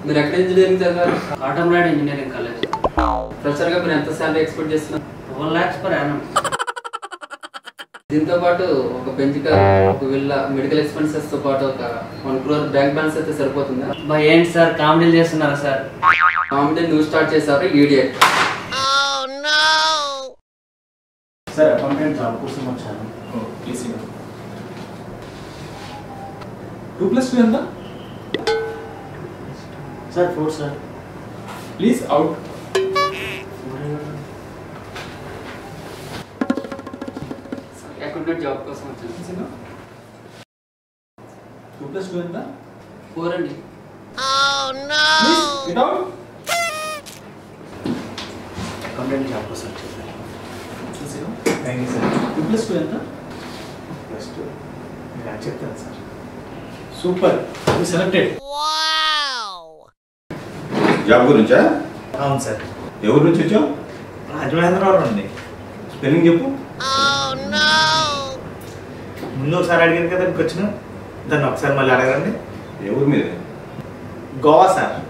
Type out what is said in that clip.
మీరు ఎక్కడ ఇంజనీరింగ్ చదివారు కాటంరాడ్ ఇంజనీరింగ్ కాలేజ్ ఫ్రెషర్ గా మీరు ఎంత సాలరీ ఎక్స్పెక్ట్ చేస్తున్నారు ట్వెల్వ్ ల్యాక్స్ పర్ యానం దీంతో పాటు ఒక బెంచ్ కార్ ఒక విల్ల మెడికల్ ఎక్స్పెన్సెస్ తో పాటు ఒక వన్ క్రోర్ బ్యాంక్ బ్యాలెన్స్ అయితే సరిపోతుందా బా ఏంటి సార్ కామెడీలు చేస్తున్నారా సార్ కామెడీ నువ్వు స్టార్ట్ చేసావు ఈడియట్ సార్ అకౌంటెంట్ జాబ్ కోసం వచ్చాను ప్లీజ్ టూ ప్లస్ టూ ఎంత sir four sir please out accountant job కోసం వచ్చాను టూ ప్లస్ టూ ఎంత ఫోర్ అండి please get out accountant job కోసం వచ్చాను thank you sir two plus two ఎంత ప్లస్ టూ నేను అది చెప్తాను sir super you selected job గురించా అవును సార్ ఎవరి నుంచి వచ్చావు రాజమహేంద్రవరం అండి స్పెల్లింగ్ చెప్పు ముందు ఒకసారి అడిగాను కదా ఇంటికి వచ్చిన దాన్ని ఒకసారి మళ్ళీ అడగండి ఎవరి మీద గోవా సార్